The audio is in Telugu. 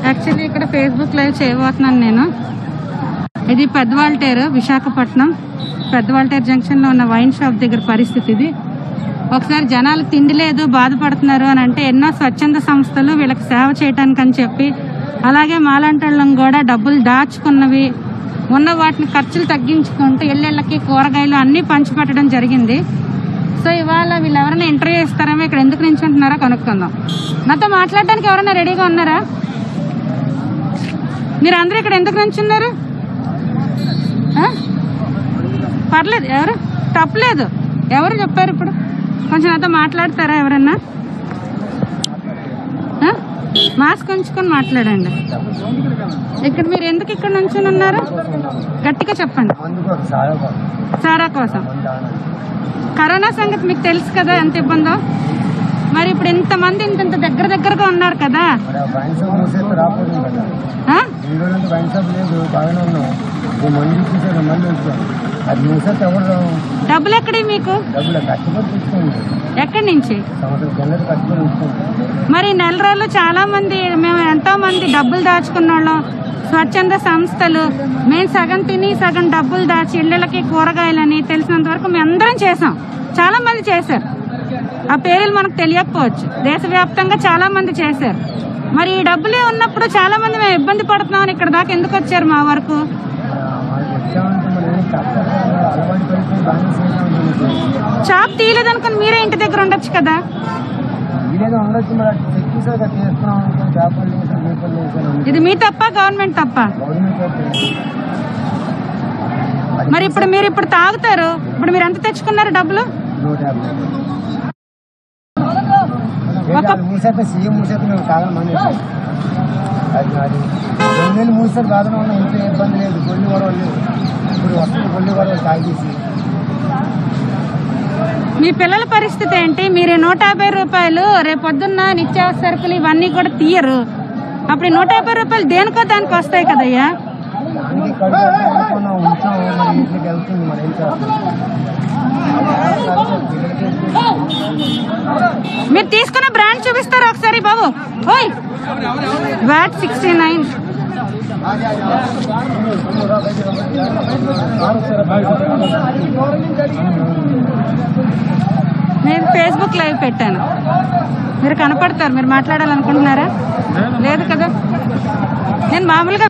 యాక్చువల్లీ ఇక్కడ ఫేస్బుక్ లైవ్ చేయబోతున్నాను నేను ఇది పెద్దవాల్టేరు విశాఖపట్నం పెద్దవాల్టేరు జంక్షన్ లో ఉన్న వైన్ షాప్ దగ్గర పరిస్థితి ఇది ఒకసారి జనాలు తిండి లేదు బాధపడుతున్నారు అని అంటే ఎన్నో స్వచ్ఛంద సంస్థలు వీళ్ళకి సేవ చేయడానికి అని చెప్పి అలాగే మాలాంటోళ్ళం కూడా డబ్బులు దాచుకున్నవి ఉన్న వాటిని ఖర్చులు తగ్గించుకుంటూ ఇళ్ళకి కూరగాయలు అన్నీ పంచిపెట్టడం జరిగింది సో ఇవాళ వీళ్ళు ఎవరైనా ఇంటర్వ్యూ ఇస్తారేమో ఇక్కడ ఎందుకు నించుంటున్నారో కనుక్కుందాం నాతో మాట్లాడడానికి ఎవరైనా రెడీగా ఉన్నారా మీరు అందరూ ఇక్కడ ఎందుకు నించున్నారు ఆ? పర్లేదు ఎవరు తప్పలేదు ఎవరు చెప్పారు ఇప్పుడు కొంచెం నాతో మాట్లాడతారా ఎవరన్నా ఆ? మాస్క్ ఉంచుకొని మాట్లాడండి ఇక్కడ మీరు ఎందుకు ఇక్కడ నుంచుని ఉన్నారు గట్టిగా చెప్పండి అందుకోసం చాలా సారా కోసం కరోనా సంగతి మీకు తెలుసు కదా ఎంత ఇబ్బందో మరి ఇప్పుడు ఇంతమంది ఇంత ఇంత దగ్గర దగ్గరగా ఉన్నారు కదా మరి ఆ వైన్ షాప్ మూసేస్తే రాకపోతుంది కదా ఆ? ఈ రోజంతా వైన్ షాప్ లేదు బాగానే ఉన్నాం ఈ మంది ఇచ్చేసాడు మళ్ళీ వచ్చాం అది మూసేస్తే ఎవరు రావు. డబ్బులు ఎక్కడి మీకు డబ్బులు కష్టపడి తెచ్చుకోండి ఎక్కడి నుంచి సంవత్సరం కిందటి కష్టపడి తెచ్చుకోండి మరి నెల రోజులు చాలా మంది మేము ఎంతో మంది డబ్బులు దాచుకున్న వాళ్ళం స్వచ్ఛంద సంస్థలు మేము సగం తిని సగం డబ్బులు దాచి ఇళ్ళకి కూరగాయలని తెలిసినంత వరకు మేము అందరం చేసాం చాలా మంది చేశారు ఆ పేర్లు మనకు తెలియకపోవచ్చు దేశవ్యాప్తంగా చాలా మంది చేశారు మరి ఈ డబ్బులే ఉన్నప్పుడు చాలా మంది మేము ఇబ్బంది పడుతున్నామని ఇక్కడ దాకా ఎందుకు వచ్చారు మా వరకు మనకి వచ్చామంటే మరి ఏం కష్టపడి అలవాటు పడిపోయి బాగానే చేసాం షాప్ తీయలేదనుకుని మీరే ఇంటి దగ్గర ఉండొచ్చు కదా ఇదేదో ఉండొచ్చు మరి అటు చెక్కిసాక చేస్తున్నాం అనుకుని పేపర్లు వేసాం పేపర్లు వేసాను ఇది మీ తప్ప గవర్నమెంట్ తప్ప గవర్నమెంట్ అయితే మరి ఇప్పుడు మీరు ఇప్పుడు తాగుతారు ఇప్పుడు మీరు ఎంత తెచ్చుకున్నారు డబ్బులు నూట యాభై వాళ్ళు మూసేస్తే సీఎం మూసేస్తే మేము కాదని మానేసాం అది అది రెండు వేలు మూసేది కాదని వల్ల ఇంట్లో ఇబ్బంది లేదు గొల్లి గొడవ లేదు ఇప్పుడు వస్తుంది గొల్లి గొడవ తాగేసి మీ పిల్లల పరిస్థితి ఏంటి మీరు ఈ నూట యాభై రూపాయలు రేపొద్దున్న నిత్యావసర సరుకులు ఇవన్నీ కూడా తీయరు అప్పుడు ఈ నూట యాభై రూపాయలు దేనికో దానికి వస్తాయి కదయ్యా దానికి కడుపు అనుకున్నాం ఉంచాం మరి ఇంట్లోకి వెళ్తుంది మరి ఏం చేస్తాం మీరు తీసుకున్న బ్రాండ్ చూపిస్తారా ఒకసారి బాబు ఓయ్ వ్యాట్ సిక్స్టీ నైన్ నేను ఫేస్బుక్ లైవ్ పెట్టాను మీరు కనపడతారు మీరు మాట్లాడాలనుకుంటున్నారా లేదు కదా నేను మామూలుగా